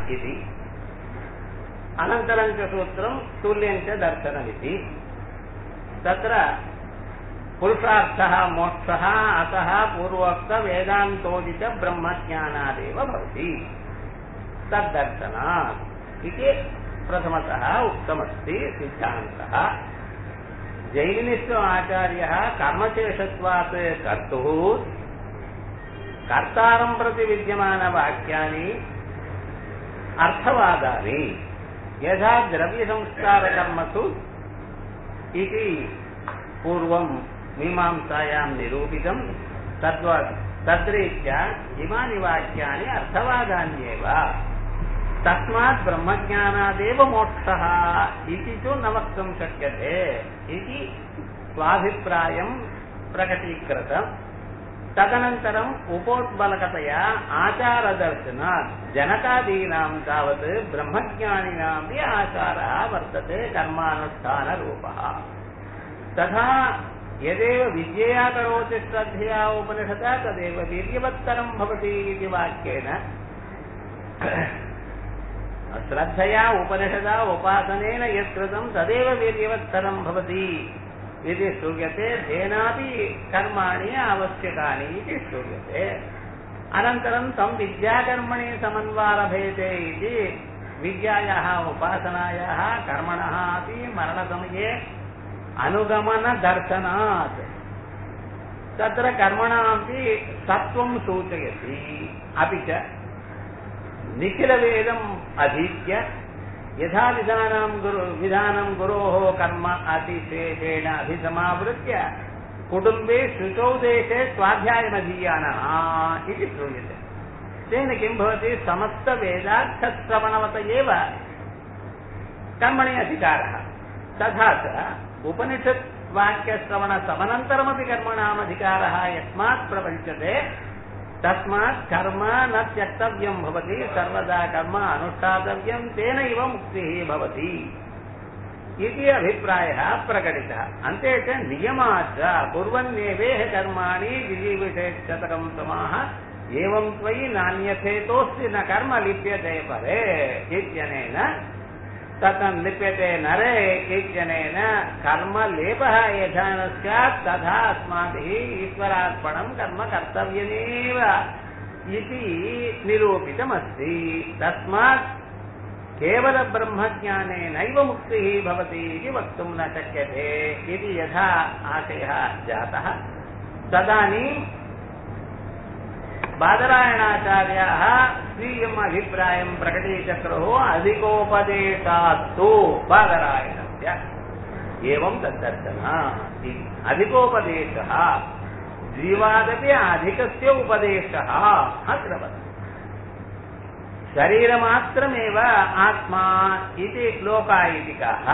इति अनन्तरं च सूत्रं तुल्यं च दर्शनमिति तत्र पुरुषार्थः मोक्षः अतः पूर्वोक्तवेदान्तोदित ब्रह्मज्ञानादेव भवति तद्दर्शनात् इति प्रथमतः उक्तमस्ति सिद्धान्तः जैमिनिष्ठ आचार्यः कर्मशेषत्वात् कर्तुः कर्तारं प्रति विद्यमानवाक्यानि अर्थवादानि यथा द्रव्यसंस्कारकर्मसु इति पूर्वं मीमांसायां निरूपितं तद्वत् तद्रीत्या इमानि वाक्यानि अर्थवादान्येव तस्मात् ब्रह्मज्ञानादेव मोक्षः इति तु न वक्तुं शक्यते इति स्वाभिप्रायं प्रकटीकृतम् तदनन्तरम् उपोद्बलकतया आचारदर्शनात् जनकादीनां तावत् ब्रह्मज्ञानिनामपि आचारः वर्तते कर्मानुष्ठानरूपः तथा यदेव विद्यया करोति श्रद्धया उपनिषदा तदेव वीर्यवत्तरं भवति इति वाक्येन श्रद्धया उपनिषदा उपासनेन यत्कृतं तदेव वीर्यवत्तरं भवति इति श्रूयते तेनापि कर्माणि आवश्यकानि इति श्रूयते अनन्तरं तं विद्याकर्मणि समन्वारभेते इति विद्यायाः उपासनायाः कर्मणः अपि मरणसमये अनुगमनदर्शनात् तत्र कर्मणामपि सत्त्वं सूचयति अपि च निखिलवेदम् अधीत्य यथा विधानां गुरु विधानं गुरोः कर्म अतिशेषेण अभिसमावृत्य कुटुम्बे शुचौ देशे स्वाध्यायमधीयानः इति श्रूयते तेन किं भवति समस्तवेदार्थश्रवणवत एव कर्मणि अधिकारः तथा च उपनिषत् वाक्यश्रवणसमनन्तरमपि कर्मणाम् अधिकारः यस्मात् प्रपञ्चते तस्मात् कर्म न त्यक्तव्यं भवति सर्वदा कर्म अनुष्ठातव्यं तेनैव मुक्तिः भवति इति अभिप्रायः प्रकटितः अन्ते च नियमाच्च कुर्वन्नेवेह कर्माणि विजीविषेशतकं समाः एवं त्वयि नान्यथेतोऽस्ति न कर्म लिप्यते परे इत्यनेन तत् लिप्यते नरे इत्यनेन कर्मलेपः यथा न स्यात् तथा अस्माभिः ईश्वरार्पणं कर्म कर्तव्यमेव इति निरूपितमस्ति तस्मात् केवलब्रह्मज्ञानेनैव मुक्तिः भवति इति वक्तुं न शक्यते इति यथा आशयः जातः तदानीं बादरायणाचार्याः स्वीयम् अभिप्रायं प्रकटीचक्रुः अधिकोपदेशात्तु बादरायणस्य एवं तद्दर्शनः अधिकोपदेशः जीवादपि अधिकस्य उपदेशः अत्र वदति शरीरमात्रमेव आत्मा इति लोकायितिकाः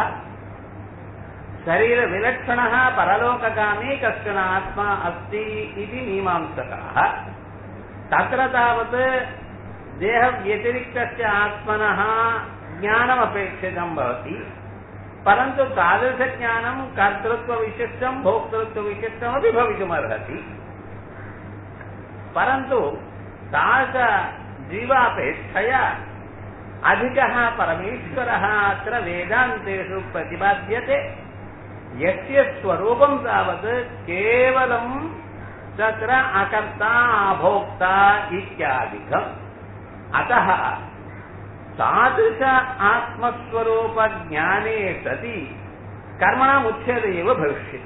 शरीरविलक्षणः परलोकगामी कश्चन आत्मा अस्ति इति मीमांसकाः तत्र तावत् देहव्यतिरिक्तस्य आत्मनः ज्ञानमपेक्षितं भवति परन्तु तादृशज्ञानं कर्तृत्वविशिष्टं भोक्तृत्वविशिष्टमपि भवितुमर्हति परन्तु तादृशजीवापेक्षया अधिकः परमेश्वरः अत्र वेदान्तेषु प्रतिपाद्यते यस्य स्वरूपं तावत् केवलं तत्र अकर्ता अभोक्ता इत्यादिकम् अतः तादृश आत्मस्वरूपज्ञाने सति कर्मणामुच्छेद एव भविष्यति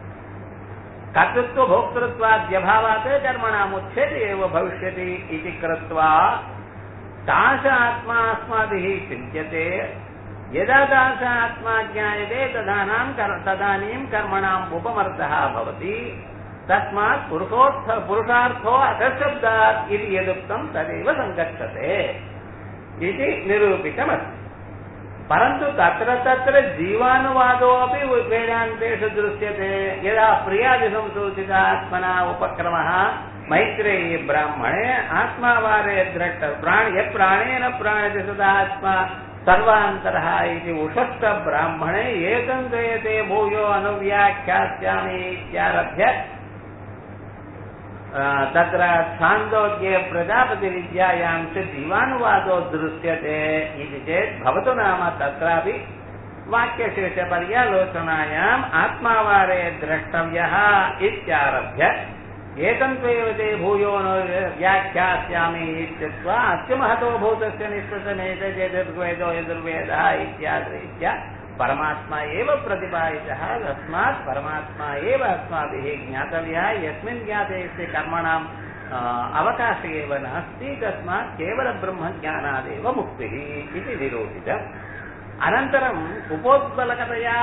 कर्तृत्वभोक्तृत्वाद्यभावात् कर्मणामुच्छेद एव भविष्यति इति कृत्वा तादृश आत्मा अस्माभिः चिन्त्यते यदा तादृश आत्मा ज्ञायते तदानां तदानीं कर्मणाम् उपमर्दः भवति तस्मात् पुरुषोत्थ पुरुषार्थो अधशब्दात् इति यदुक्तं तदेव सङ्गच्छते इति निरूपितमस्ति परन्तु तत्र तत्र जीवानुवादोऽपि वेदान्तेषु दृश्यते यदा प्रियादिसंसूचितात्मना उपक्रमः मैत्रेयी ब्राह्मणे आत्मावारे द्रष्ट प्राण यः प्राणेन प्राणति सदा आत्मा सर्वान्तरः इति उषष्टब्राह्मणे एतं क्रियते भूयो अनुव्याख्यास्यामि इत्यारभ्य तत्र छान्दोग्ये प्रजापतिविद्यायां च जीवानुवादो दृश्यते इति चेत् भवतु नाम तत्रापि वाक्यशेषपर्यालोचनायाम् आत्मावारे द्रष्टव्यः इत्यारभ्य एतम् त्वेव ते भूयो न व्याख्यास्यामि इत्युक्त्वा अस्य महतो भूतस्य निःश्वसमेतद्वेदो यजुर्वेदः इत्यादिरीत्या परमात्मा एव प्रतिपादितः तस्मात् परमात्मा एव अस्माभिः ज्ञातव्यः यस्मिन् ज्ञातेस्य कर्मणाम् अवकाश एव नास्ति तस्मात् केवलब्रह्मज्ञानादेव मुक्तिः इति निरूपितम् अनन्तरम् उपोद्बलकतया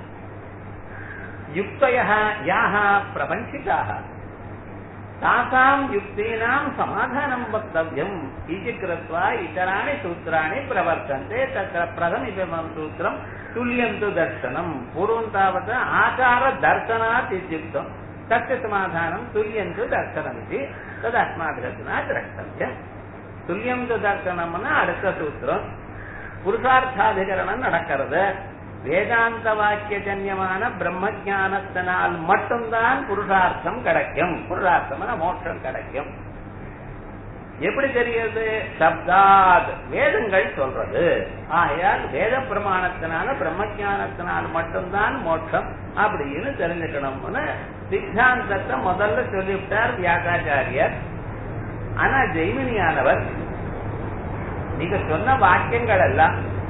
युक्तयः याः प्रपञ्चिताः तासाम् युक्तीनाम् समाधानम् वक्तव्यम् इति कृत्वा इतराणि सूत्राणि प्रवर्तन्ते तत्र प्रथमिदमं सूत्रम् तुल्यम् तु दर्शनम् पूर्वं तावत् आचारदर्शनात् इत्युक्तम् तस्य समाधानं तुल्यं तु दर्शनमिति तदस्माभिरचना द्रष्टव्यम् துல்லியம் தர்சனம்னு அடுத்த சூத்திரம் புருஷார்த்தாதிகரணம் நடக்கிறது வேதாந்த வாக்கியஜன்யமான பிரம்ம ஜானத்தினால் மட்டும்தான் புருஷார்த்தம் கிடைக்கும் புருஷார்த்தம்னா மோட்சம் கிடைக்கும் எப்படி தெரியுது சப்தாத் வேதங்கள் சொல்றது ஆகையால் வேத பிரமாணத்தினால பிரம்ம ஜானத்தினால் மட்டும்தான் மோட்சம் அப்படின்னு தெரிஞ்சுக்கணும்னு சித்தாந்தத்தை முதல்ல சொல்லிவிட்டார் வியாசாச்சாரியர் ஆனா ஜெய்மினியானவர் நீங்க சொன்ன வாக்கியங்கள் எல்லாம்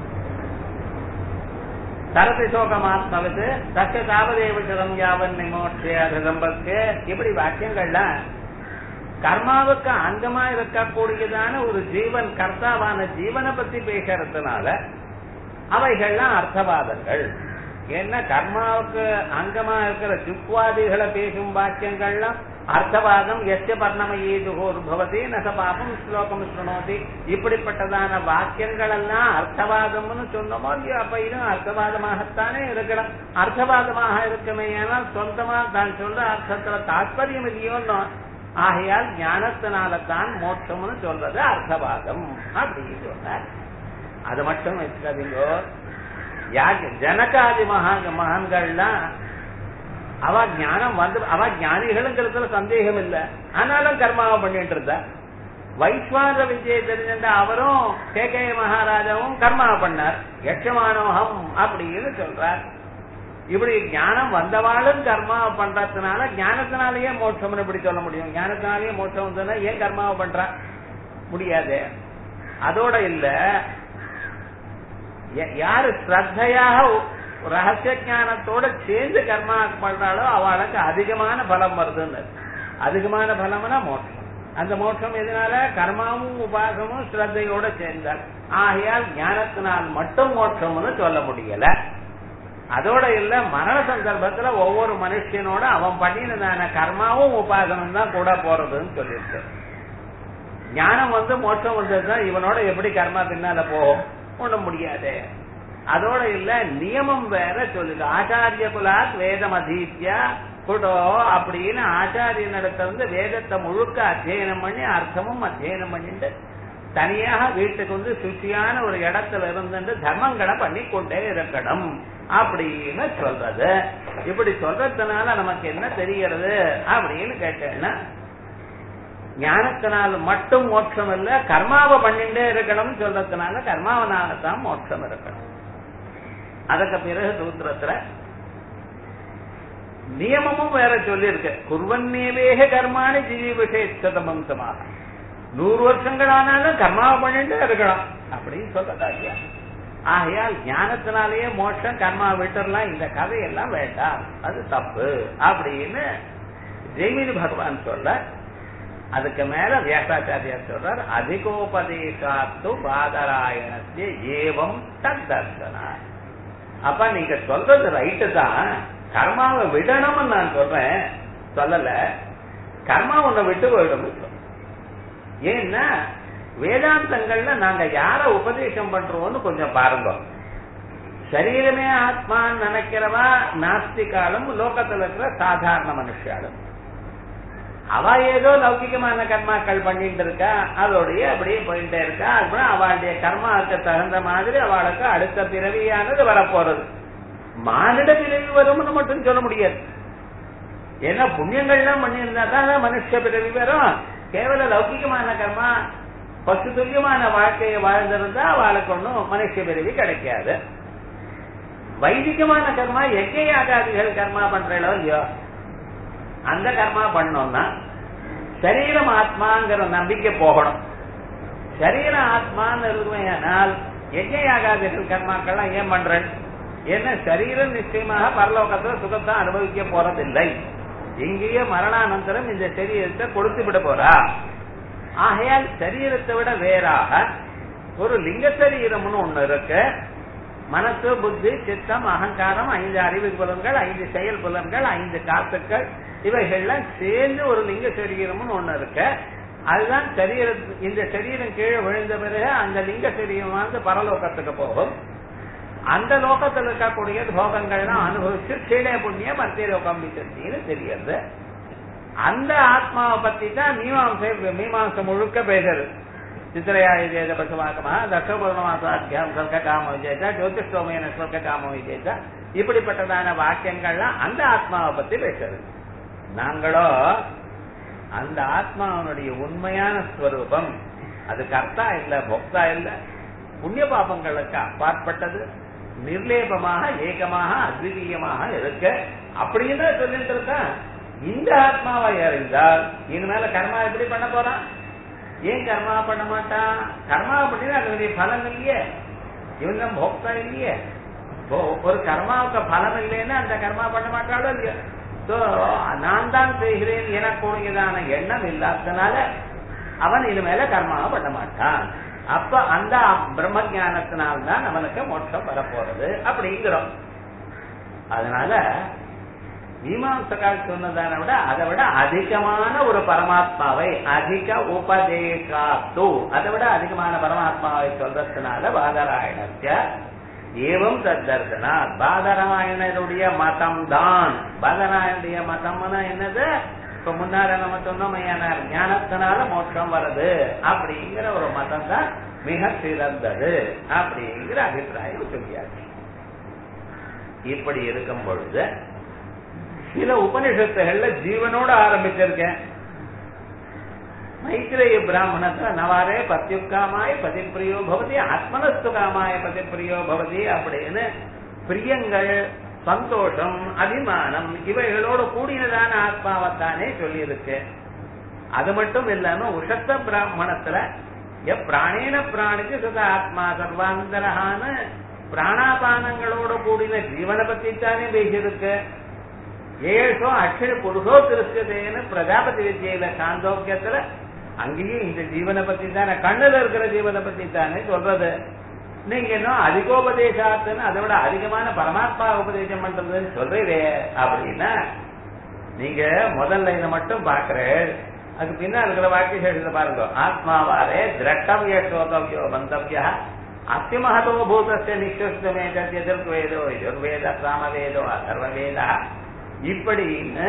சரதி சோகமாத்மவது தக்க தாவதேவச்சரம் யாவன் நிமோட்சியாதம்பத்து இப்படி வாக்கியங்கள்லாம் கர்மாவுக்கு அங்கமா இருக்கக்கூடியதான ஒரு ஜீவன் கர்த்தாவான ஜீவனை பத்தி பேசுறதுனால அவைகள்லாம் அர்த்தவாதங்கள் என்ன கர்மாவுக்கு அங்கமா இருக்கிற ஜுக்வாதிகளை பேசும் வாக்கியங்கள்லாம் அர்த்தவாதம் எஸ்ய பர்ணமயேதுகோர் பவதி நச பாபம் ஸ்லோகம் சுணோதி இப்படிப்பட்டதான வாக்கியங்கள் எல்லாம் அர்த்தவாதம்னு சொன்னோமோ இல்லையோ அப்ப இதுவும் அர்த்தவாதமாகத்தானே இருக்கணும் அர்த்தவாதமாக இருக்குமே ஏனால் சொந்தமா தான் சொல்ற அர்த்தத்துல தாற்பயம் இல்லையோன்னு ஆகையால் ஞானத்தினால தான் மோட்சம்னு சொல்றது அர்த்தவாதம் அப்படின்னு சொன்னார் அது மட்டும் வச்சுக்காதீங்கோ யாக ஜனகாதி மகா மகான்கள்லாம் அவ ஞானம் வந்து அவ ஞானிகளுங்கிறதுல சந்தேகம் இல்ல ஆனாலும் கர்மாவை பண்ணிட்டு இருந்தா வைஸ்வான விஜய தெரிஞ்ச அவரும் கேகே மகாராஜாவும் கர்மா பண்ணார் யட்சமானோகம் அப்படின்னு சொல்றார் இப்படி ஞானம் வந்தவாளும் கர்மா பண்றதுனால ஞானத்தினாலேயே மோட்சம்னு இப்படி சொல்ல முடியும் ஞானத்தினாலேயே மோட்சம் வந்ததுன்னா ஏன் கர்மாவை பண்ற முடியாது அதோட இல்ல யாரு ஸ்ரத்தையாக ரகசிய ஞானத்தோட சேர்ந்து கர்மா பண்றாளோ அவளுக்கு அதிகமான பலம் வருதுன்னு அதிகமான பலம்னா மோட்சம் அந்த மோட்சம் எதனால கர்மாவும் உபாசமும் ஸ்ரத்தையோட சேர்ந்தார் ஆகையால் ஞானத்தினால் மட்டும் மோட்சம்னு சொல்ல முடியல அதோட இல்ல மரண சந்தர்ப்பத்துல ஒவ்வொரு மனுஷனோட அவன் பண்ணினதான கர்மாவும் உபாசனம் தான் கூட போறதுன்னு சொல்லியிருக்கு ஞானம் வந்து மோட்சம் வந்ததுதான் இவனோட எப்படி கர்மா பின்னால போகும் ஒண்ணும் முடியாது அதோட இல்ல நியமம் வேற சொல்லுது ஆச்சாரிய குலாத் வேதம் அதீத்யா குடோ அப்படின்னு ஆச்சாரியனிடத்துல இருந்து வேதத்தை முழுக்க அத்தியனம் பண்ணி அர்த்தமும் அத்தியனம் பண்ணிட்டு தனியாக வீட்டுக்கு வந்து சுத்தியான ஒரு இடத்துல இருந்து தர்மங்களை பண்ணி கொண்டே இருக்கணும் அப்படின்னு சொல்றது இப்படி சொல்றதுனால நமக்கு என்ன தெரிகிறது அப்படின்னு கேட்டேன்னா ஞானத்தினால் மட்டும் மோட்சம் இல்ல கர்மாவை பண்ணிட்டே இருக்கணும்னு சொல்றதுனால கர்மாவனால தான் மோட்சம் இருக்கணும் அதுக்கு பிறகு சூத்திரத்துல நியமமும் வேற சொல்லி இருக்கு குர்வன்னேவேக கர்மானி ஜீவிஷேத்தமம்சமாக நூறு வருஷங்கள் ஆனாலும் கர்மாவை பண்ணிட்டு இருக்கலாம் அப்படின்னு சொல்றதா ஆகையால் ஞானத்தினாலேயே மோட்சம் கர்மா விட்டுறலாம் இந்த கதையெல்லாம் வேண்டாம் அது தப்பு அப்படின்னு ஜெய்மினி பகவான் சொல்ல அதுக்கு மேல வியாசாச்சாரியார் சொல்றார் அதிகோபதேசாத்து பாதராயணத்திய ஏவம் தத் தர்சனார் அப்ப நீங்க சொல்றது ரைட்டு தான் கர்மாவை விடணும்னு நான் சொல்றேன் சொல்லல கர்மா உன்னை விட்டு போயிடும் ஏன்னா வேதாந்தங்கள்ல நாங்க யார உபதேசம் பண்றோம்னு கொஞ்சம் பாருங்க சரீரமே ஆத்மான்னு நினைக்கிறவா நாஸ்திகாலும் லோகத்துல இருக்கிற சாதாரண மனுஷாலும் அவ ஏதோ லௌகிகமான கர்மாக்கள் பண்ணிட்டு இருக்கா அதோடய அப்படியே போயிட்டே இருக்கா அப்புறம் அவளுடைய கர்மாவுக்கு தகுந்த மாதிரி அவளுக்கு அடுத்த பிறவியானது வரப்போறது மானிட பிறவி வரும்னு மட்டும் சொல்ல முடியாது ஏன்னா புண்ணியங்கள்லாம் பண்ணியிருந்தா தான் மனுஷ பிறவி வரும் கேவல லௌகிகமான கர்மா பசு துல்லியமான வாழ்க்கையை வாழ்ந்திருந்தா அவளுக்கு ஒன்றும் மனுஷ பிறவி கிடைக்காது வைதிகமான கர்மா எக்கை ஆகாதிகள் கர்மா பண்றோ இல்லையோ அந்த கர்மா பண்ணோம்னா சரீரம் ஆத்மாங்கிற நம்பிக்கை போகணும் சரீர ஆத்மான்னு இருக்குமையானால் எங்கே ஆகாதிகள் கர்மாக்கள்லாம் ஏன் பண்றேன் ஏன்னா சரீரம் நிச்சயமாக பரலோகத்துல சுகத்தை அனுபவிக்க போறதில்லை இங்கேயே மரணானந்தரம் இந்த சரீரத்தை கொடுத்து விட போறா ஆகையால் சரீரத்தை விட வேறாக ஒரு லிங்க சரீரம்னு ஒண்ணு இருக்கு மனசு புத்தி சித்தம் அகங்காரம் ஐந்து அறிவு புலன்கள் ஐந்து செயல் புலன்கள் ஐந்து காத்துக்கள் இவைகள்லாம் சேர்ந்து ஒரு லிங்க சரீரம்னு ஒண்ணு இருக்கு அதுதான் சரீர இந்த சரீரம் கீழே விழுந்த பிறகு அந்த லிங்க சரீரம் வந்து பரலோகத்துக்கு போகும் அந்த லோகத்தில் இருக்கக்கூடிய போகங்கள்லாம் அனுபவிச்சு கீழே புண்ணிய மத்திய லோகம் விசத்தின்னு தெரியுது அந்த ஆத்மாவை பத்தி தான் மீமாசை மீமாசை முழுக்க பேசுறது சித்திரையாயுதேத பசுவாக்கமா தர்ஷபூர்ணமாசாத்தியம் சொர்க்க காம விஜேதா ஜோதிஷ்டோமேன சொர்க்க காம விஜேதா இப்படிப்பட்டதான வாக்கியங்கள்லாம் அந்த ஆத்மாவை பத்தி பேசுறது நாங்களோ அந்த ஆத்மாவனுடைய உண்மையான ஸ்வரூபம் அது கர்த்தா இல்ல பொக்தா இல்ல புண்ணிய பாபங்களுக்கு அப்பாற்பட்டது நிர்லேபமாக ஏகமாக அத்விதீயமாக இருக்க அப்படின்னு சொல்லிட்டு இருக்கான் இந்த ஆத்மாவை அறிந்தால் இனிமேல கர்மா எப்படி பண்ண போறான் ஏன் கர்மா பண்ண மாட்டான் கர்மா பண்ணினா அதனுடைய பலன் இல்லையே இவன் தான் போக்தா இல்லையே ஒரு கர்மாவுக்கு பலன் இல்லைன்னா அந்த கர்மா பண்ண மாட்டாளோ இல்லையா சோ நான் தான் செய்கிறேன் எனக்கூடியதான எண்ணம் இல்லாததுனால அவன் இனிமேல கர்மாவை பண்ண மாட்டான் அப்ப அந்த பிரம்ம ஜானத்தினால்தான் அவனுக்கு மோட்சம் வரப்போறது அப்படிங்கிறோம் அதனால மீமாம்சகால் சொன்னதான விட அதை விட அதிகமான ஒரு பரமாத்மாவை அதிக உபதேசாத்து அதை விட அதிகமான பரமாத்மாவை சொல்றதுனால பாதராயணத்திய ஏவம் தத்தர்சனா பாதராயணருடைய மதம் தான் பாதராயனுடைய மதம்னா என்னது இப்ப முன்னார நம்ம சொன்னோம் ஞானத்தினால மோட்சம் வருது அப்படிங்கிற ஒரு மதம் தான் மிக சிறந்தது அப்படிங்கிற அபிப்பிராயம் சொல்லியாச்சு இப்படி இருக்கும் பொழுது சில உபனிஷத்துகள்ல ஜீவனோட ஆரம்பிச்சிருக்கேன் மைத்ரேய பிராமணத்துல நவாரே பத்யுக்காமாய பதிப்பிரியோ பவதி ஆத்மனஸ்து காமாய பதிப்பிரியோ பவதி அப்படின்னு பிரியங்கள் சந்தோஷம் அபிமானம் இவைகளோடு கூடியதான ஆத்மாவத்தானே சொல்லி இருக்கு அது மட்டும் இல்லாம உஷத்த பிராமணத்துல பிராணேன பிராணிக்கு சுத ஆத்மா சர்வாந்தரகான பிராணாபானங்களோட கூடின ஜீவனை பத்தி தானே பேசியிருக்கு ஏஷோ அக்ஷர புருஷோ திருஷ்யதேன்னு பிரஜாபதி வித்தியில சாந்தோக்கியத்துல அங்கேயும் இந்த ஜீவனை பத்தி தானே கண்ணுல இருக்கிற ஜீவனை பத்தி தானே சொல்றது நீங்க இன்னும் அதிகோபதேசாத்துன்னு அதை விட அதிகமான பரமாத்மா உபதேசம் பண்றதுன்னு சொல்றீரே அப்படின்னா நீங்க முதல்ல இதை மட்டும் பாக்குறேன் அதுக்கு பின்னா இருக்கிற வாக்கிய சேர்த்து பாருங்க ஆத்மாவாரே திரட்டவிய ஸ்ரோதவியோ மந்தவியா அத்திமகதோ பூதஸ்ய நிச்சமே எதிர்வேதோ எதிர்வேத சாமவேதோ அதர்வவேதா இப்படின்னு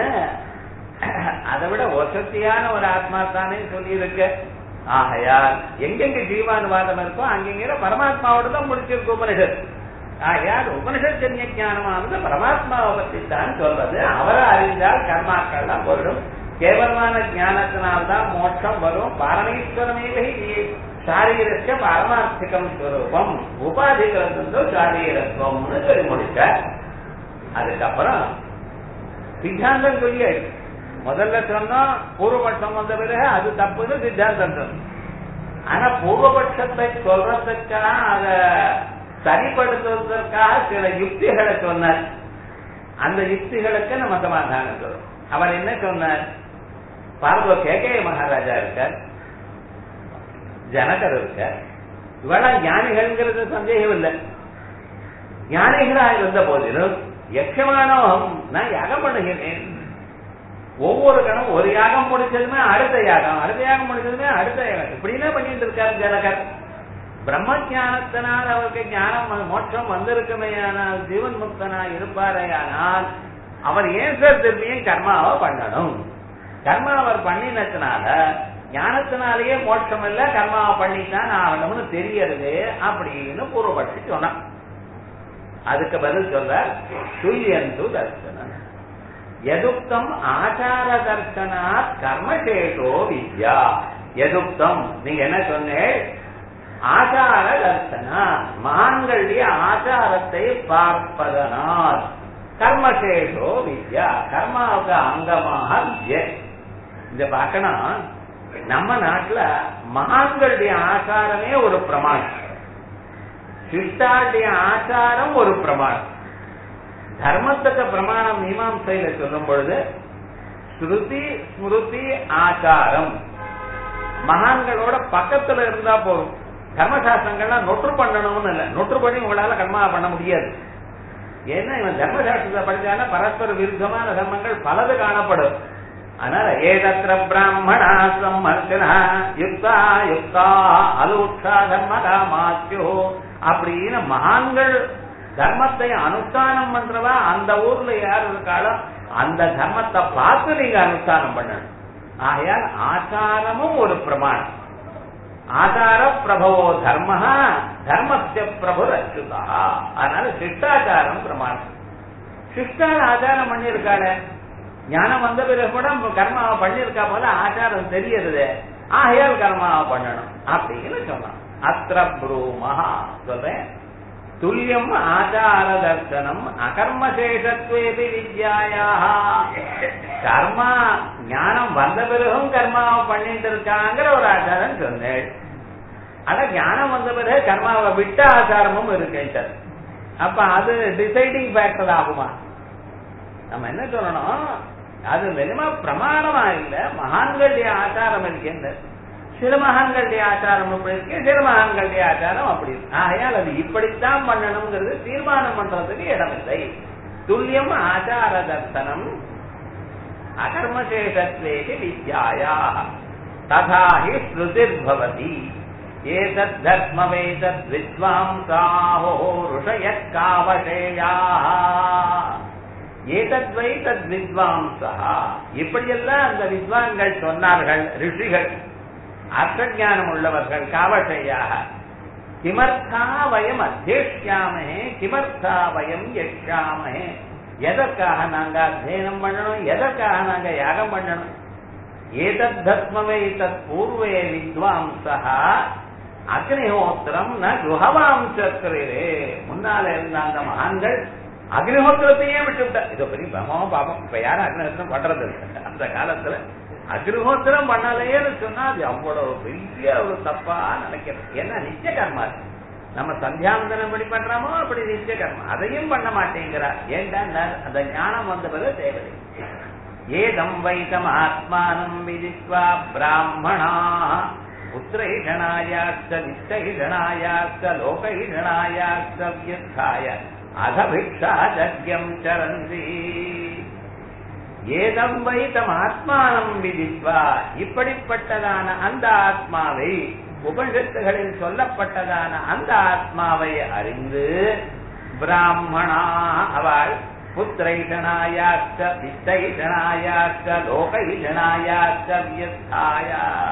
அதை விட வசதியான ஒரு ஆத்மா தானே சொல்லி இருக்கு ஆகையால் எங்கெங்க ஜீவானுவாதம் இருக்கோ அங்கெங்கிற பரமாத்மாவோட தான் முடிச்சிருக்கு உபனிஷத் ஆகையால் உபனிஷத் ஜன்ய ஞானமானது பரமாத்மாவை பற்றி தான் சொல்றது அவரை அறிந்தால் கர்மாக்கள்லாம் வரும் கேவலமான ஞானத்தினால்தான் மோட்சம் வரும் பரமேஸ்வரமேவை சாரீரஸ்ய பாரமார்த்திகம் ஸ்வரூபம் உபாதிகிறது சாரீரத்துவம்னு சொல்லி முடிச்ச அதுக்கப்புறம் சித்தாந்தம் சொல்லியாச்சு முதல்ல சொன்னோம் பூர்வபட்சம் வந்த பிறகு அது தப்புன்னு சித்தாந்தம் சொன்னோம் ஆனா பூர்வபட்சத்தை சொல்றதுக்காக அதை சரிப்படுத்துவதற்காக சில யுக்திகளை சொன்னார் அந்த யுக்திகளுக்கு நம்ம சமாதானம் சொல்றோம் அவர் என்ன சொன்னார் பார்வ கேகே மகாராஜா இருக்கார் ஜனகர் இருக்கார் இவெல்லாம் ஞானிகள்ங்கிறது சந்தேகம் இல்லை ஞானிகளாக இருந்த போதிலும் யட்சமானோம் நான் யாகம் பண்ணுகிறேன் ஒவ்வொரு கணம் ஒரு யாகம் முடிச்சதுமே அடுத்த யாகம் அடுத்த யாகம் முடிச்சதுமே அடுத்த யாகம் இப்படின்னா பண்ணிட்டு இருக்காரு ஜனகர் பிரம்ம ஜானத்தினால் அவருக்கு ஞானம் மோட்சம் வந்திருக்குமே ஆனால் ஜீவன் முக்தனா இருப்பாரையானால் அவர் ஏன் சார் திரும்பியும் கர்மாவை பண்ணணும் கர்மா அவர் பண்ணினதுனால ஞானத்தினாலேயே மோட்சம் இல்ல கர்மாவை பண்ணித்தான் ஆகணும்னு தெரியறது அப்படின்னு பூர்வபட்சி சொன்னான் அதுக்கு பதில் சொல்ற துல்லியந்து தர்சனம் எதுக்தம் ஆச்சார தர்சனாத் கர்மசேஷோ வித்யா எதுக்தம் நீங்க என்ன சொன்னேன் ஆச்சார தர்சனா மகான்களுடைய ஆச்சாரத்தை பார்ப்பதனால் கர்மசேஷோ வித்யா கர்மாவுக்கு அங்கமாக வித்யை இந்த பார்க்கணும் நம்ம நாட்டுல மகான்களுடைய ஆச்சாரமே ஒரு பிரமாணம் சிஷ்டாளுடைய ஆச்சாரம் ஒரு பிரமாணம் தர்மத்துக்கு பிரமாணம் மீமாசையில சொல்லும் பொழுது ஸ்ருதி ஸ்மிருதி ஆச்சாரம் மகான்களோட பக்கத்துல இருந்தா போதும் கர்மசாஸ்திரங்கள்லாம் நொற்று பண்ணணும்னு இல்லை நொற்று பண்ணி உங்களால கர்மா பண்ண முடியாது ஏன்னா இவன் தர்மசாஸ்திரத்தை படிச்சானா பரஸ்பர விருத்தமான தர்மங்கள் பலது காணப்படும் அதனால ஏதத்திர பிராமணா சம்மர்த்தனா யுக்தா யுக்தா அலூட்சா தர்மதா மாத்தியோ அப்படின்னு மகான்கள் தர்மத்தை அனுஷ்டானம் பண்றவா அந்த ஊர்ல யார் இருக்காளோ அந்த தர்மத்தை பார்த்து நீங்க அனுஷ்டானம் பண்ணணும் ஆகையால் ஆச்சாரமும் ஒரு பிரமாணம் ஆச்சார பிரபவோ தர்ம தர்மஸ்ய பிரபு அச்சுதா அதனால சிஷ்டாச்சாரம் பிரமாணம் சிஷ்டால ஆச்சாரம் பண்ணியிருக்காளே ஞானம் வந்த பிறகு கூட கர்மாவை பண்ணியிருக்கா போல ஆச்சாரம் தெரியறது ஆகையால் கர்மாவை பண்ணணும் அப்படின்னு சொன்னான் அத்திர ப்ரூமஹா சொல்றேன் துல்லியம் ஆச்சார தர்சனம் அகர்மசேஷத்வேபி வித்யாயா கர்மா ஞானம் வந்த பிறகும் கர்மாவை பண்ணிட்டு இருக்காங்கிற ஒரு ஆச்சாரம் சொன்னேன் ஆனா ஞானம் வந்த பிறகு கர்மாவை விட்ட ஆச்சாரமும் இருக்கு அப்ப அது டிசைடிங் ஃபேக்டர் ஆகுமா நம்ம என்ன சொல்லணும் அது வெறுமா பிரமாணமா இல்ல மகான்களுடைய ஆச்சாரம் இருக்கின்ற சில மகான்களுடைய ஆச்சாரம் அப்படி இருக்கு சில மகான்களுடைய ஆச்சாரம் அப்படி இருக்கு ஆகையால் அது இப்படித்தான் பண்ணணுங்கிறது தீர்மானம் பண்றதுக்கு இடமில்லை துல்லியம் ஆச்சார தர்சனம் அகர்மசேஷத்வேதி வித்யாயா ததாஹி ஸ்ருதிர்பவதி ஏதத் தர்மவேதத் வித்வாம்சாஹோ ருஷயக் காவசேயாः ஏதத்வை தத் வித்வாம்சா இப்படியெல்லாம் அந்த வித்வான்கள் சொன்னார்கள் ரிஷிகள் அர்த்தஞானம் உள்ளவர்கள் காவசையாக கிமர்த்தா வயம் அத்தியேஷ்யாமஹே கிமர்த்தா வயம் யஷ்யாமஹே எதற்காக நாங்க அத்தியனம் பண்ணணும் எதற்காக நாங்க யாகம் பண்ணணும் ஏதத் தத்மவே தத் பூர்வே வித்வாம்சா அக்னிஹோத்திரம் ந குஹவாம் சக்கரே முன்னால இருந்த அந்த மகான்கள் அக்னிஹோத்திரத்தையே விட்டுவிட்டா இதோ பெரிய பிரமாவும் பாப்போம் இப்ப யாரும் அக்னிஹோத்திரம் பண்றது இல்லை அந்த காலத்துல அக்னிஹோத்திரம் பண்ணலையேன்னு சொன்னா அது அவ்வளவு பெரிய ஒரு தப்பா நினைக்கிறது ஏன்னா நித்திய கர்மா அது. நம்ம சந்தியாவந்தனம் எப்படி பண்றோமோ அப்படி நித்திய கர்மா அதையும் பண்ண மாட்டேங்கிறார் ஏன்டா அந்த ஞானம் வந்த பிறகு தேவை ஏதம் வைத்தம் ஆத்மானம் விதித்வா பிராமணா புத்திரைஷணாயாச்ச வித்தகிஷணாயாச்ச லோகைஷணாயாச்ச வியத்தாய அதபிக்ஷா ஜக்யம் சரந்தி ஏதம் வைத்தம் ஆத்மானம் விதித்வா இப்படிப்பட்டதான அந்த ஆத்மாவை உபனிஷத்துகளில் சொல்லப்பட்டதான அந்த ஆத்மாவை அறிந்து பிராமணா அவள் புத்திரைஷனாயாச்ச வித்தைஷனாயாச்ச லோகைஷனாயாச்ச வியஸ்தாய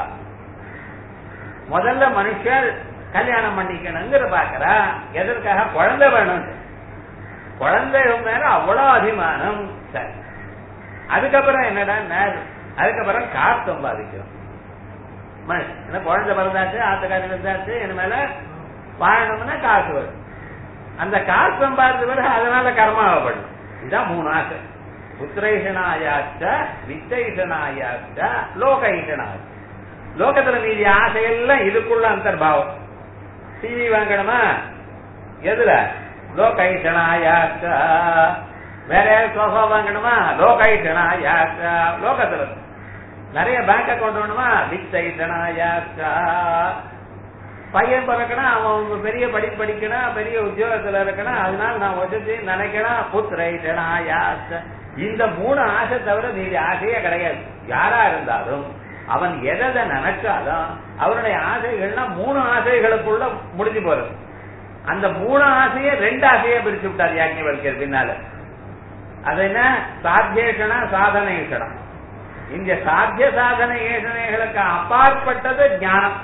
முதல்ல மனுஷர் கல்யாணம் பண்ணிக்கணுங்கிற பாக்குறா எதற்காக குழந்தை வேணும் குழந்தை மேல அவ்வளவு அபிமானம் சரி அதுக்கப்புறம் என்னடா அதுக்கப்புறம் காசு சம்பாதிக்கிறோம் என்ன குழந்தை பிறந்தாச்சு ஆத்துக்காரி இருந்தாச்சு இனிமேல வாழணும்னா காசு வரும் அந்த காசு சம்பாதிச்ச பிறகு அதனால கர்மாவப்படும் இதுதான் மூணு ஆசை புத்திரைஷனாயாச்ச வித்தைஷனாயாச்ச லோகைஷனாச்ச லோகத்துல மீதி ஆசையெல்லாம் இதுக்குள்ள அந்தர்பாவம் டிவி வாங்கணுமா எதுல லோகைஷனாயாச்ச வேற யாரும் சோஃபா வாங்கணுமா லோகைஷனாயாச்ச லோகத்துல நிறைய பேங்க் அக்கௌண்ட் வேணுமா வித்தைஷனாயாச்ச பையன் பிறக்கணும் அவன் பெரிய படி படிக்கணும் பெரிய உத்தியோகத்துல இருக்கணும் அதனால நான் வசதி நினைக்கணும் புத்திரைஷனாயாச்ச இந்த மூணு ஆசை தவிர மீதி ஆசையே கிடையாது யாரா இருந்தாலும் அவன் எதை நினைச்சாலும் அவருடைய ஆசைகள்லாம் மூணு ஆசைகளுக்குள்ள முடிஞ்சு போறது அந்த மூணு ஆசையை ரெண்டு ஆசையை பிரிச்சு விட்டார் யாக்கியவல்கர் பின்னால அது என்ன சாத்தியேஷனா சாதனேஷனா இந்த சாத்திய சாதன ஏஷனைகளுக்கு அப்பாற்பட்டது ஞானம்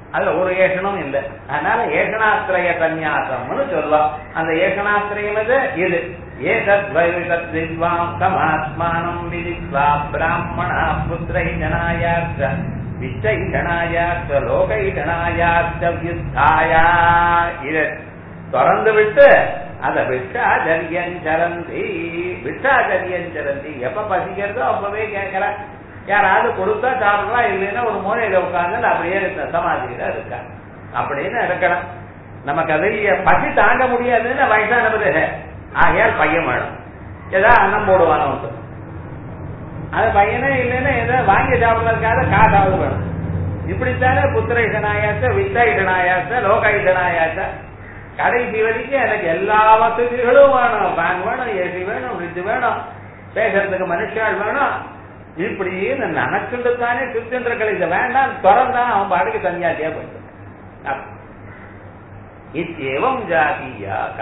அதுல ஒரு ஏஷனும் இல்லை அதனால ஏஷனாத்திரய சந்நியாசம்னு சொல்லுவோம் அந்த ஏஷனாத்திரயம் இது இது ஏதத் வைவிதத் வித்வாம் சமாத்மானம் விதித்வா பிராமணா புத்திரை ஜனாயாச்ச விச்சை ஜனாயாச்ச லோகை ஜனாயாச்ச வியுத்தாயா இது திறந்து விட்டு அத விட்டாச்சரியம் சரந்தி விட்டாச்சரியம் சரந்தி எப்ப பசிக்கிறதோ அப்பவே கேட்கற யாராவது கொடுத்தா சாப்பிடலாம் இல்லைன்னா ஒரு மூலையில உட்கார்ந்து அப்படியே இருக்க சமாதியில இருக்கா அப்படின்னு இருக்கணும் நமக்கு அதை பசி தாங்க முடியாதுன்னு வயசானது ஆகையால் பையன் வேணும் ஏதாவது அன்னம் போடுவானோ அது பையனே இல்லைன்னா ஏதோ வாங்கி சாப்பிடறதுக்காக காசாவது வேணும் இப்படித்தானே புத்திர இதனாயாச்ச வித்த இதனாயாச்ச லோக இதனாயாச்ச கடைசி வரைக்கும் எனக்கு எல்லா வசதிகளும் வேணும் பேங்க் வேணும் ஏசி வேணும் ஃப்ரிட்ஜ் வேணும் பேசுறதுக்கு மனுஷால் வேணும் இப்படின்னு நினைச்சுட்டு தானே சுத்தின்றிருக்கிற இதை வேண்டாம் திறந்தான் அவன் பாட்டுக்கு சன்னியாசியா போயிட்டு இத்தேவம் ஜாதியாக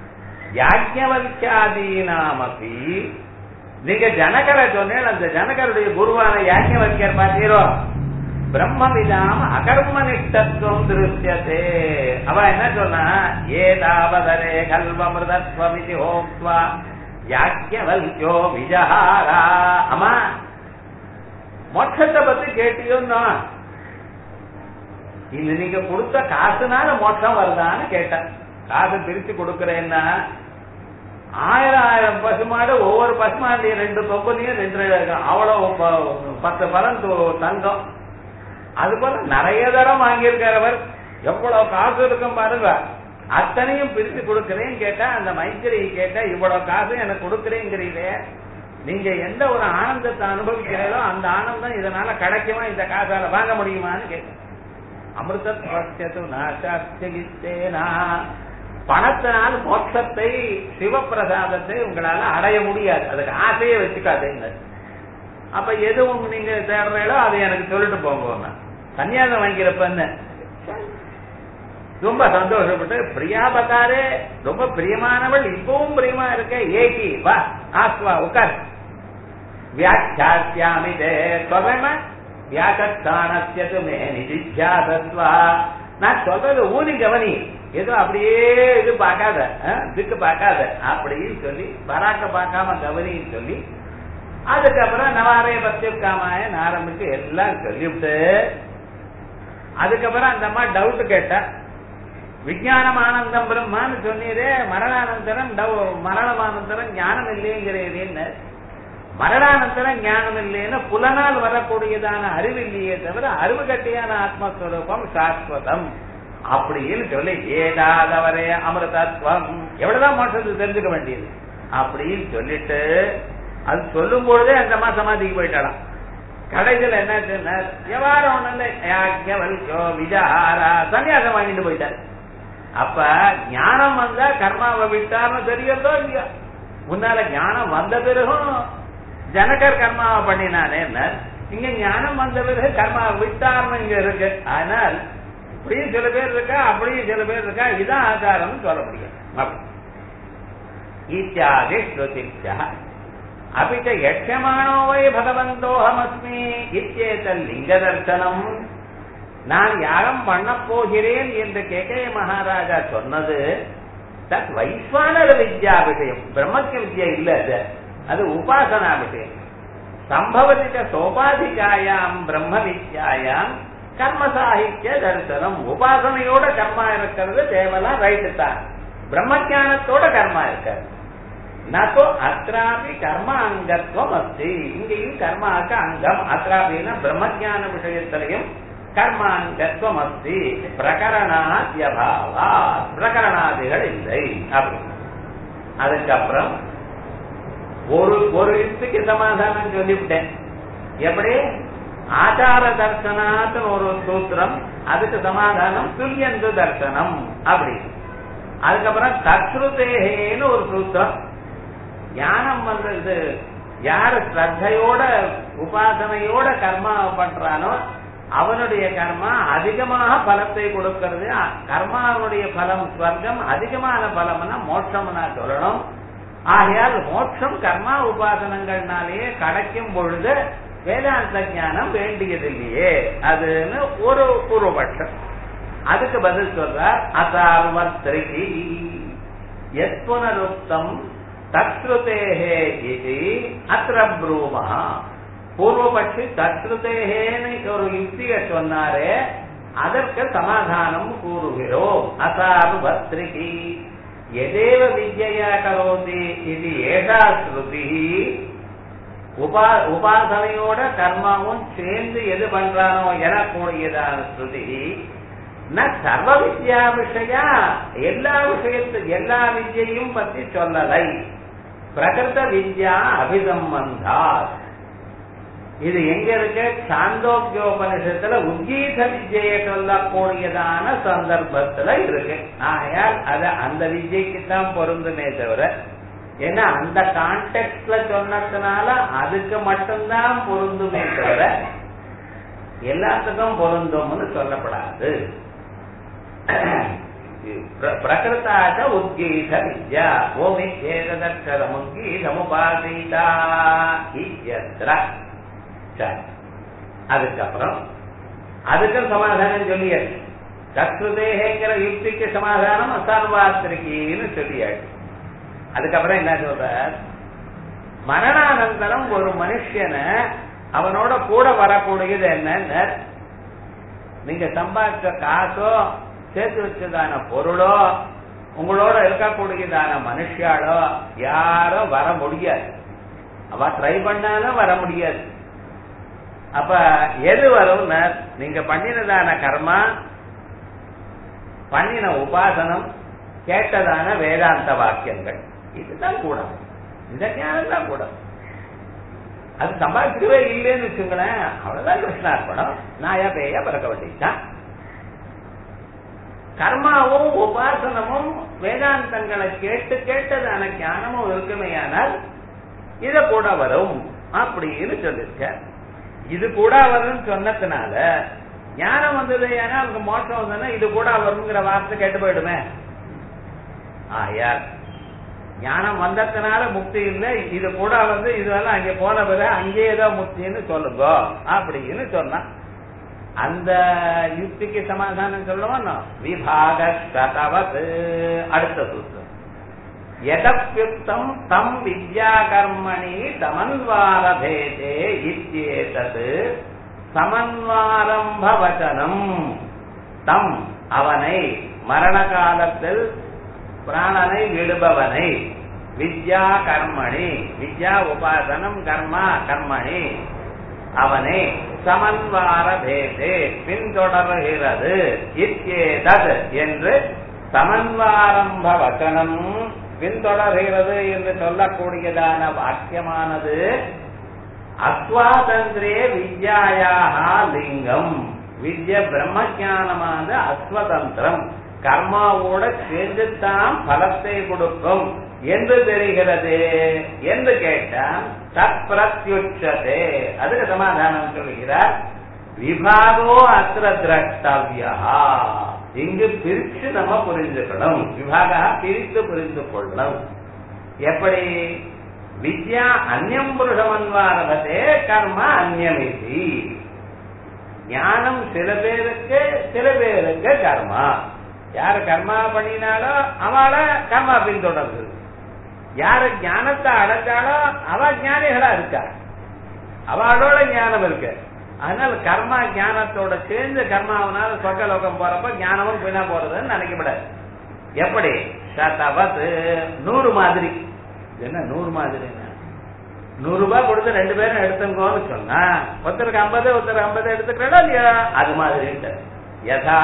யாஜ்ஞவல்யாதீனாமபி நீங்க ஜனகரை சொன்னேன் அந்த ஜனகருடைய குருவான யாஜ்ஞவல்யர் பார்த்தீரோ பிரம்மவிதாம் அகர்ம நிஷ்டத்துவம் திருஷ்யத்தே அவ என்ன சொன்னா ஏதாவதரே கல்வமிருதத்வமிதி ஹோக்வா யாஜ்ஞவல்யோ விஜஹாரா அம்மா மோட்சத்தை பத்தி கேட்டியோன்னா இது நீங்க கொடுத்த காசுனால மோட்சம் வருதான்னு கேட்டேன் காசு பிரிச்சு கொடுக்கறேன்னா ஆயிரம் ஆயிரம் பசுமாடு ஒவ்வொரு பசுமாடையும் ரெண்டு தொகுதியும் ரெண்டு அவ்வளவு பத்து பலன் தங்கம் அது போல நிறைய தரம் வாங்கியிருக்கிறவர் எவ்வளவு காசு இருக்கும் பாருங்க அத்தனையும் பிரித்து கொடுக்கிறேன் கேட்டா அந்த மைத்திரி கேட்டா இவ்வளவு காசு எனக்கு கொடுக்குறேங்கிறீங்களே நீங்க எந்த ஒரு ஆனந்தத்தை அனுபவிக்கிறீங்களோ அந்த ஆனந்தம் இதனால கிடைக்குமா இந்த காசால வாங்க முடியுமான்னு கேட்டேன் அமிர்தத்வஸ்யது நாசாஸ்தியேனா பணத்தினால் மோட்சத்தை சிவப்பிரசாதத்தை உங்களால அடைய முடியாது அதுக்கு ஆசையே வச்சுக்காதீங்க அப்ப எதுவும் நீங்க தேடுறீங்களோ அதை எனக்கு சொல்லிட்டு போங்க கன்னியாகம் வாங்கிறப்ப என்ன ரொம்ப சந்தோஷப்பட்டு பிரியா பத்தாரே ரொம்ப பிரியமானவள் இப்பவும் பிரியமா இருக்க ஏகி வா ஆஸ்வா உட்கார் வியாக்கியாமி தே சொல்றேன் வியாக்கத்தானத்தியது மே நிதித்தியாசத்வா நான் சொல்றது ஊதி கவனி ஏதோ அப்படியே இது பார்க்காத திக்கு பார்க்காத அப்படின்னு சொல்லி பராக்க பார்க்காம கவனின்னு சொல்லி அதுக்கப்புறம் நவாரய பத்தியக்காமாயன் ஆரம்பிச்சு எல்லாம் சொல்லிவிட்டு அதுக்கப்புறம் அந்த அம்மா டவுட் கேட்ட விஜயானம் ஆனந்தம் பிரம்மான்னு சொன்னீரே மரணானந்தரம் மரணமானந்தரம் ஞானம் இல்லைங்கிறேன்னு மரணானந்தரம் ஞானம் இல்லைன்னு புலனால் வரக்கூடியதான அறிவு இல்லையே தவிர அறிவு கட்டியான ஆத்மஸ்வரூபம் சாஸ்வதம் அப்படின்னு சொல்லி ஏதாதவரே அமிர்தத்வம் எவ்வளவுதான் மோட்சத்தை தெரிஞ்சுக்க வேண்டியது அப்படின்னு சொல்லிட்டு அது சொல்லும் பொழுதே அந்த அம்மா சமாதிக்கு போயிட்டாலாம் கடைசியில் என்ன சொன்னார் எவ்வாறு ஒண்ணு விஜாரா சன்னியாசம் வாங்கிட்டு போயிட்டார் அப்ப ஞானம் வந்தா கர்மாவை விட்டார்னு தெரியறதோ இல்லையா முன்னால ஞானம் வந்த பிறகும் ஜனகர் கர்மாவை பண்ணினானே இங்க ஞானம் வந்த பிறகு கர்மாவை விட்டார்னு இங்க இருக்கு ஆனால் இப்படியும் சில பேர் இருக்கா அப்படியும் சில பேர் இருக்கா இதான் ஆச்சாரம் சொல்ல முடியும் இத்தியாதி ஸ்ருதிச்சா अपि च यक्ष्यमाणो वै भगवन्तोऽहमस्मि இத்தியேதல் தர்சனம் நான் யாகம் பண்ண போகிறேன் என்று கேகே மகாராஜா சொன்னது தத் வைஸ்வானர வித்யா விஷயம் பிரம்மத்திய வித்யா இல்ல அது அது உபாசனா விஷயம் சம்பவதி சோபாதிகாயாம் பிரம்ம வித்யாயாம் கர்ம சாகித்ய தரிசனம் உபாசனையோட கர்மா இருக்கிறது தேவலாம் ரைட்டு தான் பிரம்ம ஜானத்தோட கர்மா இருக்காது நோ அत्रापि கர்ம அங்கத்துவம் அஸ்தி இங்கேயும் கர்மாக்கு அங்கம் அत्रापिனா பிரம்மஜான விஷயத்திலையும் கர்ம அங்கத்துவம் அஸ்தி பிரகரணாத்யபாவா பிரகரணாதிகள் இல்லை அப்படி அதுக்கப்புறம் ஒரு ஒரு யுக்திக்கு சமாதானம் சொல்லிவிட்டேன் எப்படி ஆச்சார தர்சனாத்துன்னு ஒரு சூத்திரம் அதுக்கு சமாதானம் துல்லியந்து தர்சனம் அப்படி அதுக்கப்புறம் தத்ருதேகேன்னு ஒரு சூத்திரம் ஞானம் வந்தது யாரு ஸ்ரத்தையோட உபாசனையோட கர்மா பண்றானோ அவனுடைய கர்மா அதிகமாக பலத்தை கொடுக்கிறது கர்மாவுடைய பலம் ஸ்வர்க்கம் அதிகமான பலம்னா மோட்சம்னா சொல்லணும் ஆகையால் மோட்சம் கர்மா உபாசனங்கள்னாலேயே கிடைக்கும் பொழுது வேதாந்த ஞானம் வேண்டியதில்லையே அதுன்னு ஒரு பூர்வபட்சம் அதுக்கு பதில் சொல்றார் அசார்வத்ரிகி எத் புனருக்தம் தத்ருதேஹே இது அத்திர ப்ரூமா பூர்வபட்சி தத்ருதேகேன்னு ஒரு யுக்திய சொன்னாரே அதற்கு சமாதானம் கூறுகிறோம் அசார்வத்ரிகி எதேவ வித்யா கரோதி இது ஏஷா ஸ்ருதி உபா உபாசனையோட கர்மாவும் சேர்ந்து எது பண்றானோ எனக்கூடியதான ஸ்ருதி ந சர்வ வித்யா விஷயா எல்லா விஷயத்து எல்லா வித்யையும் பத்தி சொல்லலை பிரகிருத வித்யா அபிசம்பந்தா இது எங்க இருக்கு சாந்தோக்கியோபனிஷத்துல உத்கீத வித்யை சொல்லக்கூடியதான சந்தர்ப்பத்துல இருக்கு ஆகையால் அது அந்த வித்யைக்கு தான் பொருந்துமே தவிர ஏன்னா அந்த கான்டெக்ட்ல சொன்னதுனால அதுக்கு மட்டும்தான் பொருந்துமே தவிர எல்லாத்துக்கும் பொருந்தும்னு சொல்லப்படாது பிரகிருத்தாச்ச உத்கீத வித்யா ஓமி ஏததற்கரம் உத்கீதமுபாசீதா இயத்ர சரி அதுக்கப்புறம் அதுக்கு சமாதானம் சொல்லியாச்சு கத்ருதேகிற யுக்திக்கு சமாதானம் அசார்வாத்திரிக்கின்னு சொல்லியாச்சு அதுக்கப்புறம் என்ன சொல்ற மரணானந்தரம் ஒரு மனுஷனை அவனோட கூட வரக்கூடியது என்னன்னு நீங்க சம்பாதிச்ச காசோ சேர்த்து வச்சதான பொருளோ உங்களோட இருக்கக்கூடியதான மனுஷாலோ யாரும் வர முடியாது அவ ட்ரை பண்ணாலும் வர முடியாது அப்ப எது வரும் நீங்க பண்ணினதான கர்மா பண்ணின உபாசனம் கேட்டதான வேதாந்த வாக்கியங்கள் இதுதான் கூட இந்த ஞானம் தான் கூட அது சம்பாதிக்கவே இல்லைன்னு வச்சுங்களேன் அவ்வளவுதான் கிருஷ்ணார்ப்பணம் நாயா பேயா பிறக்க வேண்டியதுதான் கர்மாவும் உபாசனமும் வேதாந்தங்களை கேட்டு கேட்டதான ஞானமும் இருக்குமேயானால் இத கூட வரும் அப்படின்னு சொல்லிருக்க இது கூட வரும்னு சொன்னதுனால ஞானம் வந்தது ஏன்னா அவங்க மோட்சம் வந்ததுன்னா இது கூட வருங்கிற வார்த்தை கேட்டு போயிடுமே ஆயார் ஞானம் வந்ததுனால முக்தி இல்லை இது கூட வந்து இதெல்லாம் அங்க போன பிறகு அங்கேயே தான் முக்தின்னு சொல்லுங்க அப்படின்னு சொன்னான் அந்த யுக்திக்கு சமாதானம் சொல்லுவோம் விபாக சதவத் அடுத்த சூத்திரம் எதப்யுக்தம் தம் வித்யா கர்மணி சமன்வாரபேதே இத்தியேதத் சமன்வாரம்ப வச்சனம் தம் அவனை மரண காலத்தில் பிராணனை விடுபவனை வித்யா கர்மணி வித்யா உபாசனம் கர்மா கர்மணி அவனை சமன்வார பேதே பின்தொடர்கிறது இத்தியேதத் என்று சமன்வாரம்ப வச்சனம் பின்தொடர்கிறது என்று சொல்லக்கூடியதான வாக்கியமானது அஸ்வாதந்திரே வித்யாயாக லிங்கம் வித்ய பிரம்மஜானமானது அஸ்வதந்திரம் கர்மாவோட சேர்ந்துத்தான் பலத்தை கொடுக்கும் என்று தெரிகிறது என்று கேட்டால் தத் பிரத்யுச்சதே அதுக்கு சமாதானம் சொல்கிறார் விபாகோ அத்திர திரஷ்டவியா இங்கு பிரிச்சு நம்ம புரிஞ்சுக்கணும் விபாக பிரித்து புரிந்து கொள்ளணும் எப்படி வித்யா அந்நியம் புருஷமன்வாரபதே கர்ம அந்நியமிதி ஞானம் சில பேருக்கு சில பேருக்கு கர்மா யாரு கர்மா பண்ணினாலோ அவளை கர்மா பின்தொடர்ந்து யாரு ஞானத்தை அடைஞ்சாலோ அவ ஞானிகளா இருக்கா அவளோட ஞானம் இருக்கு அதனால கர்மா ஞானத்தோட சேர்ந்து கர்மாவனால சொர்க்கலோகம் போறப்ப ஞானமும் பின்னா போறதுன்னு நினைக்கப்படாது எப்படி சதவத் நூறு மாதிரி என்ன நூறு மாதிரி நூறு ரூபாய் கொடுத்து ரெண்டு பேரும் எடுத்துங்கோன்னு சொன்னா ஒருத்தருக்கு ஐம்பது ஒருத்தருக்கு ஐம்பது எடுத்துக்கிறா இல்லையா அது மாதிரி யதா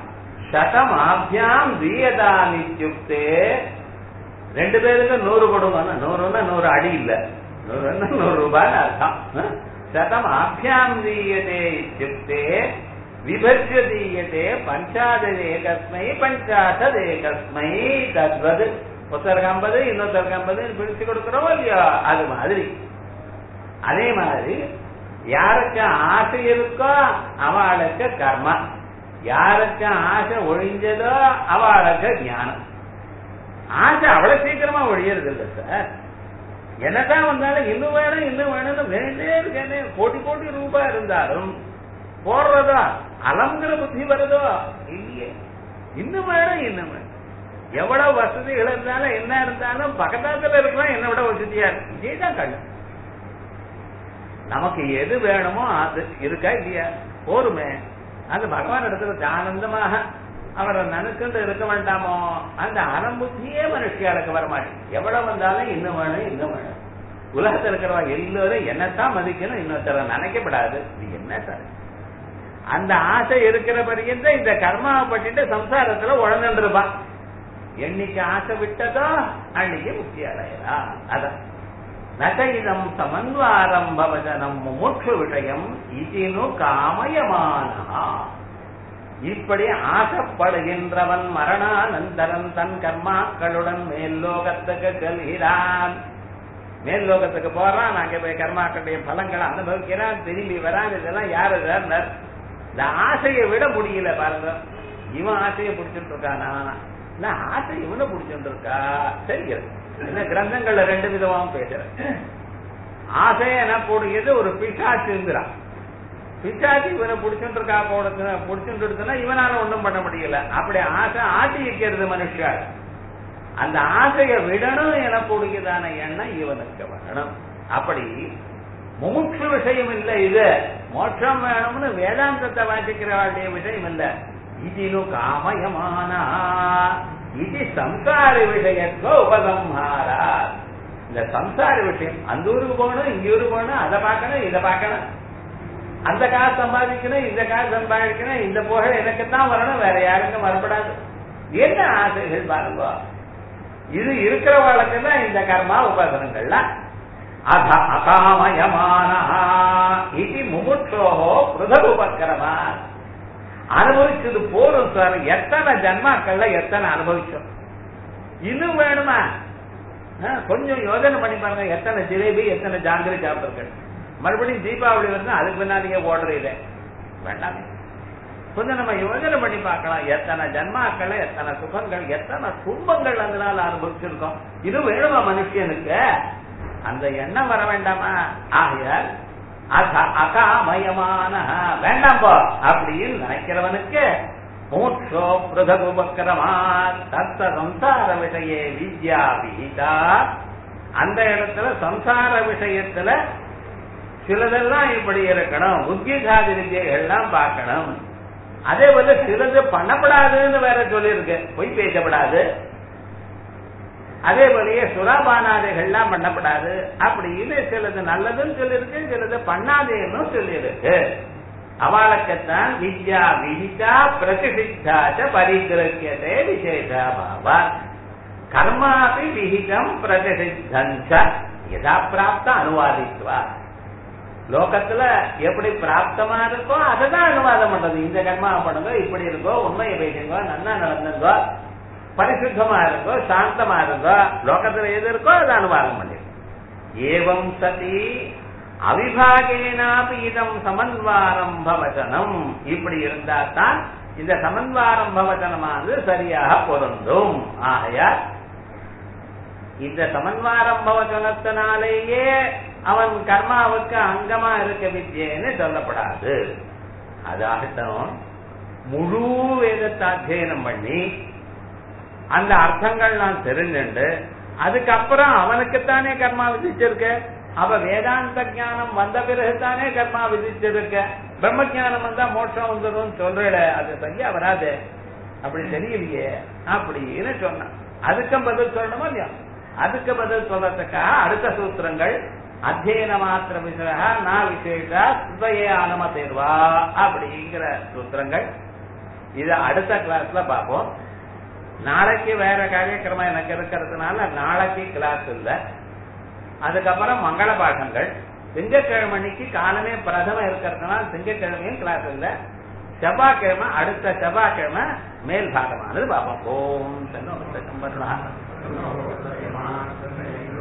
சதமாபியாம் தீயதானித்யுக்தே ரெண்டு பேருக்கு நூறு கொடுங்க நூறுன்னா நூறு அடி இல்ல நூறுன்னா நூறு ரூபாய் அர்த்தம் சதம் ஆபியாம் தீயதே இத்தியுக்தே விபஜ்ய தீயதே பஞ்சாதேகஸ்மை பஞ்சாசதேகஸ்மை தத்வது ஒருத்தருக்கு ஐம்பது இன்னொருத்தருக்கு ஐம்பது பிரிச்சு கொடுக்கிறோம் இல்லையா அது மாதிரி அதே மாதிரி யாருக்கு ஆசை இருக்கோ அவளுக்கு கர்மா யாருக்கு ஆசை ஒழிஞ்சதோ அவளுக்கு ஞானம் ஆசை அவ்வளவு சீக்கிரமா ஒழியறது இல்லை சார் என்னதான் வந்தாலும் இன்னும் வேணும் இன்னும் வேணும்னு வேண்டே இருக்கேனே கோடி கோடி ரூபாய் இருந்தாலும் போடுறதா அலங்கிற புத்தி வருதோ இல்லையே இன்னும் வேணும் இன்னும் வேணும் எவ்வளவு வசதிகள் இருந்தாலும் என்ன இருந்தாலும் பக்கத்தாத்துல இருக்கலாம் என்ன விட வசதியா இருக்கு இதேதான் கண்ணு நமக்கு எது வேணுமோ அது இருக்கா இல்லையா போருமே அது பகவான் இடத்துல ஆனந்தமாக அவரை நனுக்குண்டு இருக்க வேண்டாமோ அந்த அறம்புத்தியே மனுஷியாளுக்கு வரமாட்டேன் எவ்வளவு வந்தாலும் இன்னும் வேணும் இன்னும் வேணும் உலகத்தில் இருக்கிறவா எல்லோரும் என்னத்தான் மதிக்கணும் இன்னொருத்தர நினைக்கப்படாது இது என்ன சார் அந்த ஆசை இருக்கிற பரியந்த இந்த கர்மாவை பட்டுட்டு சம்சாரத்துல உழந்துட்டு இருப்பான் என்னைக்கு ஆசை விட்டதோ அன்னைக்கு முக்தி அடையலா அதான் நகைதம் சமன்வாரம் பவஜனம் முமுட்சு விஷயம் இதினு காமயமானா இப்படி ஆசைப்படுகின்றவன் மரணானந்தரன் தன் கர்மாக்களுடன் மேல் லோகத்துக்கு செல்கிறான் மேல் லோகத்துக்கு போறான் அங்க போய் கர்மாக்களுடைய பலங்களை அனுபவிக்கிறான் திரும்பி வரான் இதெல்லாம் யாரு சார் இந்த ஆசையை விட முடியல பாருங்க இவன் ஆசையை பிடிச்சிட்டு இருக்கானா இல்ல ஆசை இவனை பிடிச்சிட்டு இருக்கா தெரிகிறது என்ன கிரந்தங்கள்ல ரெண்டு விதமாவும் பேசுறேன் ஆசை என்ன கூடியது ஒரு பிசாச்சுங்கிறான் பிசாச்சு இவனை பிடிச்சிட்டு இருக்கா போடுறது பிடிச்சிட்டு இருக்குன்னா இவனால ஒண்ணும் பண்ண முடியல அப்படி ஆசை ஆட்டி வைக்கிறது மனுஷால் அந்த ஆசையை விடணும் என கூடியதான எண்ணம் இவனுக்கு வரணும் அப்படி முமுட்சு விஷயம் இல்ல இது மோட்சம் வேணும்னு வேதாந்தத்தை வாசிக்கிறவாளுடைய விஷயம் இல்ல இதினு காமயமானா இது சம்சார விஷயத்தோ உபசம்ஹாரா இந்த சம்சார விஷயம் அந்த ஊருக்கு போகணும் இங்க ஊருக்கு போகணும் அதை பார்க்கணும் இதை பார்க்கணும் அந்த காசு சம்பாதிக்கணும் இந்த காசு சம்பாதிக்கணும் இந்த புகழ் எனக்கு தான் வரணும் வேற யாருக்கும் வரப்படாது என்ன ஆசைகள் பாருங்க இது இருக்கிறவர்களுக்கெல்லாம் இந்த கர்மா உபாசனங்கள்லாம் அத அகாமயமான இது முமுட்சோகோ பிருதகுபக்கரமா அனுபவிச்சது போதும் சார் எத்தனை ஜன்மாக்கள்ல எத்தனை அனுபவிச்சோம் இன்னும் வேணுமா கொஞ்சம் யோசனை பண்ணி பாருங்க எத்தனை ஜிலேபி எத்தனை ஜாங்கிரி சாப்பிட்டுருக்கேன் மறுபடியும் தீபாவளி வந்து அதுக்கு பின்னாடியே ஓடுறீங்க வேண்டாம் கொஞ்சம் நம்ம யோசனை பண்ணி பார்க்கலாம் எத்தனை ஜன்மாக்கள் எத்தனை சுகங்கள் எத்தனை துன்பங்கள் அதனால அனுபவிச்சிருக்கோம் இது வேணுமா மனுஷனுக்கு அந்த எண்ணம் வர வேண்டாமா ஆகையால் அகாமயமான வேண்டாம் போ அப்படின்னு நினைக்கிறவனுக்கு மோட்சோ பிரதகுபக்கரமா தத்த சம்சார விஷய வித்யா விகிதா அந்த இடத்துல சம்சார விஷயத்துல சிலதெல்லாம் இப்படி இருக்கணும் உத்தியகாதி வித்தியெல்லாம் பார்க்கணும் அதே போல சிலது பண்ணப்படாதுன்னு வேற சொல்லியிருக்கு பொய் பேசப்படாது அதே போலயே சுறாபானாதைகள்லாம் பண்ணப்படாது அப்படின்னு சிலது நல்லதுன்னு சொல்லியிருக்கு சிலது பண்ணாதேன்னு சொல்லியிருக்கு அவளுக்குத்தான் வித்யா விதித்தா பிரதிஷித்தாச்ச பரிகிரக்கியதே விசேஷா பாவா கர்மாபி விகிதம் பிரதிஷித்தஞ்ச யதா பிராப்த அனுவாதித்வா லோகத்துல எப்படி பிராப்தமா இருக்கோ அதுதான் அனுவாதம் பண்றது இந்த கர்மா பண்ணுங்க இப்படி இருக்கோ உண்மையை பேசுங்க நன்னா நடந்துங்கோ பரிசுத்தமா இருக்கோ சாந்தமா இருக்கோ லோகத்துல எது இருக்கோ அதை அனுவாதம் பண்ணி ஏவம் சதி அவிபாகேனாபி இதம் சமன்வாரம்ப வச்சனம் இப்படி இருந்தா தான் இந்த சமன்வாரம்ப வச்சனமானது சரியாக பொருந்தும் ஆகையா இந்த சமன்வாரம்ப வச்சனத்தினாலேயே அவன் கர்மாவுக்கு அங்கமா இருக்க வித்தியன்னு சொல்லப்படாது அதாகட்டும் முழு வேதத்தை அத்தியனம் பண்ணி அந்த அர்த்தங்கள் நான் தெரிஞ்சுண்டு அதுக்கப்புறம் அவனுக்குத்தானே கர்மா விதிச்சிருக்க அவ வேதாந்த ஞானம் வந்த பிறகுதானே கர்மா விதிச்சிருக்க பிரம்ம ஜானம் வந்தா மோட்சம் வந்துடும் சொல்றல அது சரியா வராது அப்படி தெரியலையே அப்படின்னு சொன்னான் அதுக்கும் பதில் சொல்லணுமா இல்லையா அதுக்கு பதில் சொல்றதுக்காக அடுத்த சூத்திரங்கள் அத்தியன மாத்திர விஷய நான் விசேஷா சுதையே அனும தேர்வா அப்படிங்கிற சூத்திரங்கள் இத அடுத்த கிளாஸ்ல பார்ப்போம் நாளைக்கு வேற காரியக்கிரமம் எனக்கு இருக்கிறதுனால நாளைக்கு கிளாஸ் இல்ல அதுக்கப்புறம் மங்கள பாடங்கள் திங்கக்கிழமைக்கு காலமே பிரதம இருக்கிறதுனால திங்கக்கிழமையும் கிளாஸ் இல்ல செவ்வாய்க்கிழமை அடுத்த செவ்வாய்க்கிழமை மேல் பாகமானது பார்ப்போம் ஓம் சன்னோ சம்பர்ணா